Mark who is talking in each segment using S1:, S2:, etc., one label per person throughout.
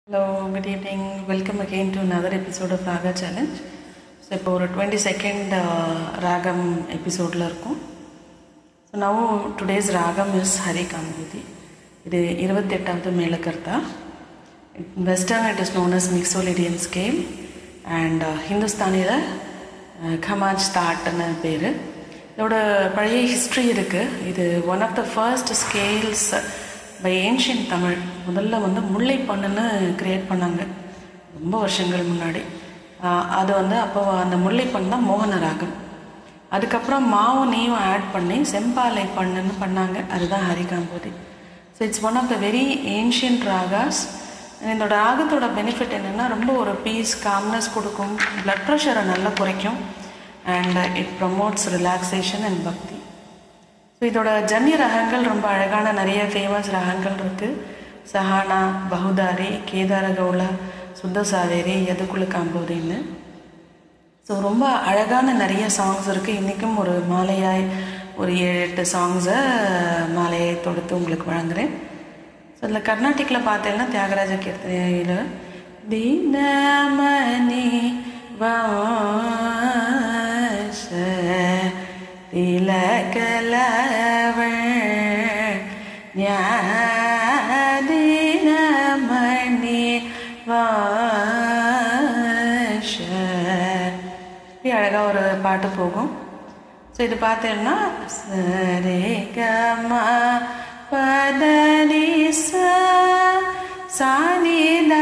S1: Hello, good evening. Welcome again to another episode of Raga Challenge. So இப்போ ஒரு twenty second ராகம் எபிசோடில் இருக்கும் ஸோ நவ் டுடேஸ் ராகம் இஸ் ஹரி காம்பூதி இது இருபத்தெட்டாவது melakarta western it is known as mixolydian scale and ஹிந்துஸ்தானியில் கமாஜ் தாட்னு பேர் இதோட பழைய ஹிஸ்ட்ரி இருக்குது இது one of the first scales by ancient Tamil முதல்ல வந்து முல்லை பண்ணுன்னு க்ரியேட் பண்ணாங்க ரொம்ப வருஷங்கள் முன்னாடி ஆஹ் அது வந்து அப்போ அந்த முல்லை பண்ணு தான் மோகன ராகம் அதுக்கப்புறம் மாவும் நெய்யும் ஆட் பண்ணி செம்பாலை பண்ணுன்னு பண்ணாங்க அதுதான் Harikambhoji so it's one of the very ancient ragas இதோட ராகத்தோட பெனிஃபிட் என்னென்னா ரொம்ப ஒரு பீஸ் காம்னஸ் கொடுக்கும் பிளட் ப்ரெஷரை நல்லா குறைக்கும் and it promotes relaxation and bhakti so இதோட ஜன்ய ரகங்கள் ரொம்ப அழகான நிறைய ஃபேமஸ் ரகங்கள் இருக்குது சஹானா பகுதாரி கேதார கவுளா சுத்த சாவேரி எதுக்குள்ள காம்போதின்னு ஸோ ரொம்ப அழகான நிறைய சாங்ஸ் இருக்குது இன்றைக்கும் ஒரு மாலையாய் ஒரு ஏழு எட்டு சாங்ஸை மாலையாய் தொடுத்து உங்களுக்கு வழங்குறேன் ஸோ இதில் கர்நாடிக்கில் பார்த்தீங்கன்னா தியாகராஜ கீர்த்தனையில் தினமணி வாச திலகலவள் ஞாதினமணி வாஷ இப்படி அழகாக ஒரு பாட்டு போகும் ஸோ இது பார்த்தீங்கன்னா சரே கமா பதனி சாணி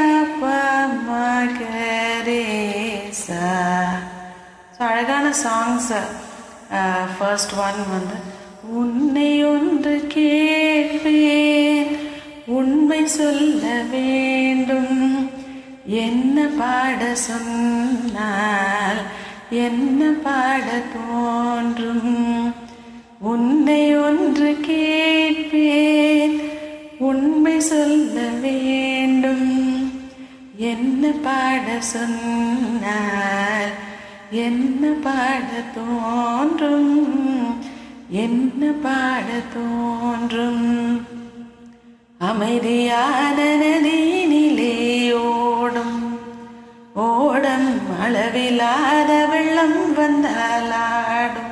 S1: மகரே சா ஸோ அழகான சாங்ஸ் ஃபர்ஸ்ட் ஒன் வந்து உன்னை ஒன்று கேட்பேன் உண்மை சொல்ல வேண்டும் என்ன பாட சொன்னால் என்ன பாட தோன்றும் உன்னை ஒன்று கேட்பேன் உண்மை சொல்ல வேண்டும் என்ன பாட சொன்னால் என்ன பாட தோன்றும் என்ன பாட தோன்றும் அமைதியான நதியினிலே ஓடும் ஓடம் அளவில்லாத வெள்ளம் வந்தாலாடும்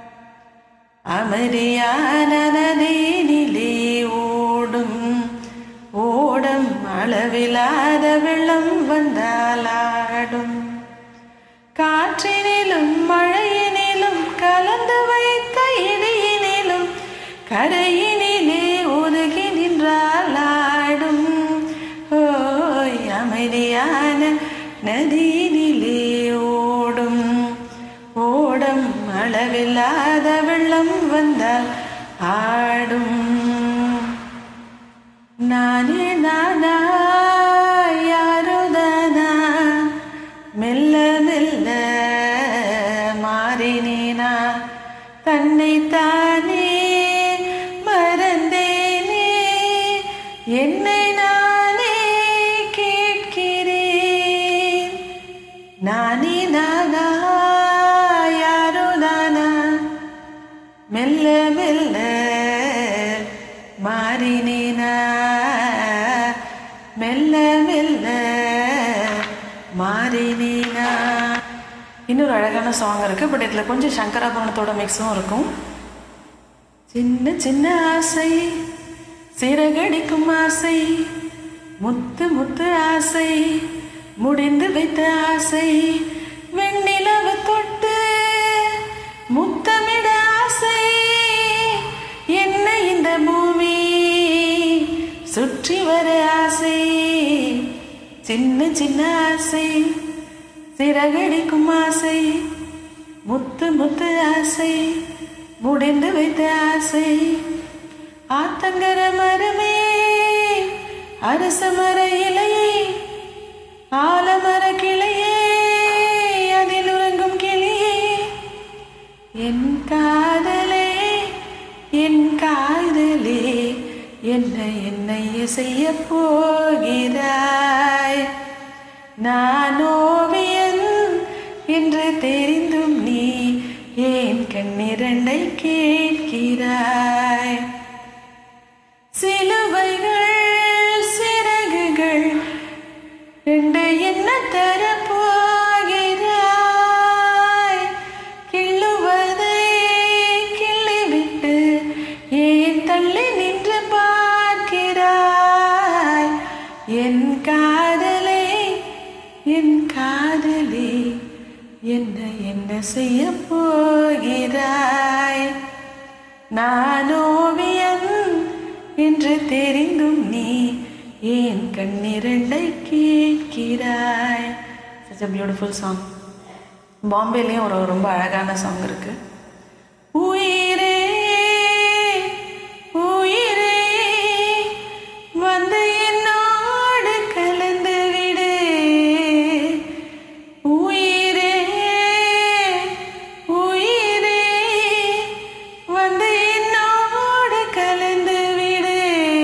S1: அமைதியான நதியினிலே ஓடும் ஓடம் அளவில்லாத வெள்ளம் வந்தாலாடும் காற்றினிலும் மழையினிலும் கலந்து வைத்த இடியினிலும் கரையினிலே ஒதுகி நின்றாலாடும் ஓய் அமைதியான நதியினிலே ஓடும் ஓடம் அளவில்லாத வெள்ளம் வந்தால் ஆடும் நானே நானா யாருதானா மெல்ல மெல்ல மாறினேனா தன்னை தானே மறந்தேனே என்னை நானே கேட்கிறேன் நானே நானா யாரோ நானா மெல்ல மெல்ல மாறினேனா மெல்ல மெல்ல மாறினேனா இன்னொரு அழகான சாங் இருக்கு பட் இதில் கொஞ்சம் சங்கராபரணத்தோட மிக்ஸும் இருக்கும் சின்ன சின்ன ஆசை சிறகடிக்கும் ஆசை முத்து முத்து ஆசை முடிந்து வைத்த ஆசை வெண்ணிலவு தொட்டு முத்தமிட ஆசை என்ன இந்த பூமி சுற்றி வர ஆசை சின்ன சின்ன ஆசை சிறகடிக்கும் ஆசை முத்து முத்து ஆசை முடிந்து வைத்த ஆசை ஆத்தங்கர மரமே அரச மர இலையை ஆலமர கிளையே அதில் உறங்கும் கிளியே என் காதலே என் காதலே என்ன என்னை செய்ய போகிறாய் நான் ஓவியன் என்று தெரிந்தும் நீ ஏன் கண்ணிரண்டை கேட்கிறாய் சிலுவைகள் சிறகுகள் தரப்போகிறாய் கிள்ளுவதை கிள்ளிவிட்டு ஏன் தள்ளி நின்று பார்க்கிறாய் என் காதலே என் காதலே என்ன என்ன செய்ய போகிறாய் நான் ஓவியன் என்று தெரிந்தும் நீ ஏன் கண்ணிரண்டை கேட்கிறாய் such a பியூட்டிஃபுல் சாங் பாம்பேலேயும் ஒரு ரொம்ப அழகான சாங் இருக்கு உயிரே உயிரே வந்து என்னோடு கலந்து விடு உயிரே உயிரே வந்து என்னோடு கலந்து விடு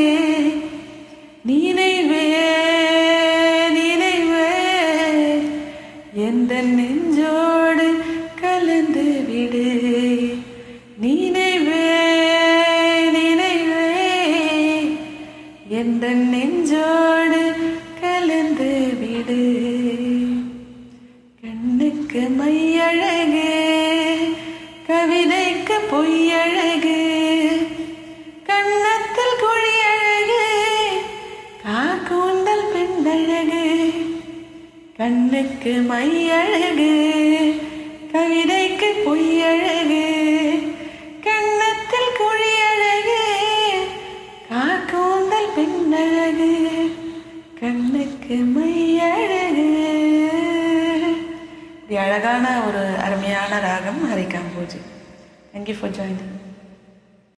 S1: நினைவே நினைவே எந்த நெஞ்சோடு கலந்து விடு நினைவே நினைவே எந்த நெஞ்சோடு கலந்து விடு கண்ணுக்கு மையழகு கவிதைக்கு பொய்யழகு கண்ணத்தில் குழியழகு காக்கூந்தல் பெண்ணழகு கண்ணுக்கு மையழகு கவிதைக்கு பொய்யழகு கண்ணத்தில் குழியழகு காக்கூந்தல் பெண்ணழகு கண்ணுக்கு மையழகு இப்படி அழகான ஒரு அருமையான ராகம் ஹரிகாம்போஜி தேங்க்யூ ஃபார் ஜாயினிங்